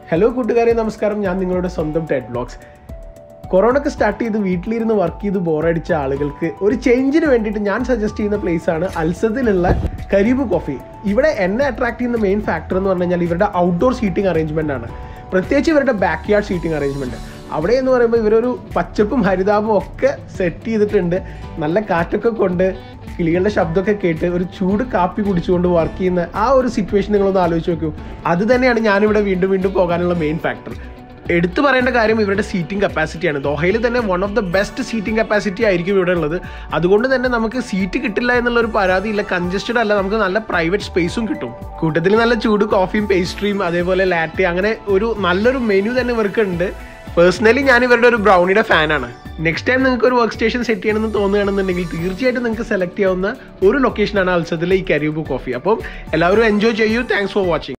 hello കൂട്ടുകാരെ നമസ്കാരം ഞാൻ നിങ്ങളുടെ സ്വന്തം ടെഡ് ബ്ലോഗ്സ് കൊറോണക്ക് സ്റ്റാർട്ട് ചെയ്ത് വീട്ടിലിരുന്ന് വർക്ക് ചെയ്ത് ബോറടിച്ച ആളുകൾക്ക് ഒരു ചേഞ്ചിന് വേണ്ടിയിട്ട് ഞാൻ സജസ്റ്റ് ചെയ്യുന്ന പ്ലേസ് ആണ് അൽസത്തിലുള്ള കരീബ് കോഫി ഇവിടെ എന്നെ അട്രാക്ട് ചെയ്യുന്ന മെയിൻ ഫാക്ടർ എന്ന് പറഞ്ഞു കഴിഞ്ഞാൽ ഇവരുടെ ഔട്ട്ഡോർ സീറ്റിംഗ് അറേഞ്ച്മെന്റ് ആണ് പ്രത്യേകിച്ച് ഇവരുടെ ബാക്ക് യാർഡ് സീറ്റിംഗ് അറേഞ്ച്മെന്റ് അവിടെ എന്ന് പറയുമ്പോൾ ഇവരൊരു പച്ചപ്പും ഹരിതാപും ഒക്കെ സെറ്റ് ചെയ്തിട്ടുണ്ട് നല്ല കാറ്റൊക്കെ കൊണ്ട് കിളികളുടെ ശബ്ദമൊക്കെ കേട്ട് ഒരു ചൂട് കാപ്പി കുടിച്ചുകൊണ്ട് വർക്ക് ചെയ്യുന്ന ആ ഒരു സിറ്റുവേഷൻ നിങ്ങളൊന്ന് ആലോചിച്ച് നോക്കൂ അത് തന്നെയാണ് ഞാനിവിടെ വീണ്ടും വീണ്ടും പോകാനുള്ള മെയിൻ ഫാക്ടർ എടുത്തു പറയേണ്ട കാര്യം ഇവരുടെ സീറ്റിംഗ് കപ്പാസിറ്റിയാണ് ദോഹയിൽ തന്നെ one of the best seating capacity ആയിരിക്കും ഇവിടെ ഉള്ളത് അതുകൊണ്ട് തന്നെ നമുക്ക് സീറ്റ് കിട്ടില്ല എന്നുള്ള ഒരു പരാതിയില്ല കൺജസ്റ്റഡ് അല്ല നമുക്ക് നല്ല പ്രൈവറ്റ് സ്പേസും കിട്ടും കൂട്ടത്തിൽ നല്ല ചൂട് കോഫിയും പേസ്ട്രിയും അതേപോലെ ലാറ്റെ അങ്ങനെ ഒരു നല്ലൊരു മെനു തന്നെ ഇവർക്ക് ഉണ്ട് പേഴ്സണലി ഞാൻ ഇവരുടെ ഒരു ബ്രൗണിയുടെ ഫാനാണ് നെക്സ്റ്റ് ടൈം നിങ്ങൾക്ക് ഒരു വർക്ക് സ്റ്റേഷൻ സെറ്റ് ചെയ്യണമെന്ന് തോന്നുകയാണെന്നുണ്ടെങ്കിൽ തീർച്ചയായിട്ടും നിങ്ങൾക്ക് സെലക്ട് ചെയ്യാവുന്ന ഒരു ലൊക്കേഷനാണ് അൽസത്തിലെ ഈ കരീബു കോഫി അപ്പം എല്ലാവരും എൻജോയ് ചെയ്യൂ താങ്ക്സ് ഫോർ വാച്ചിങ്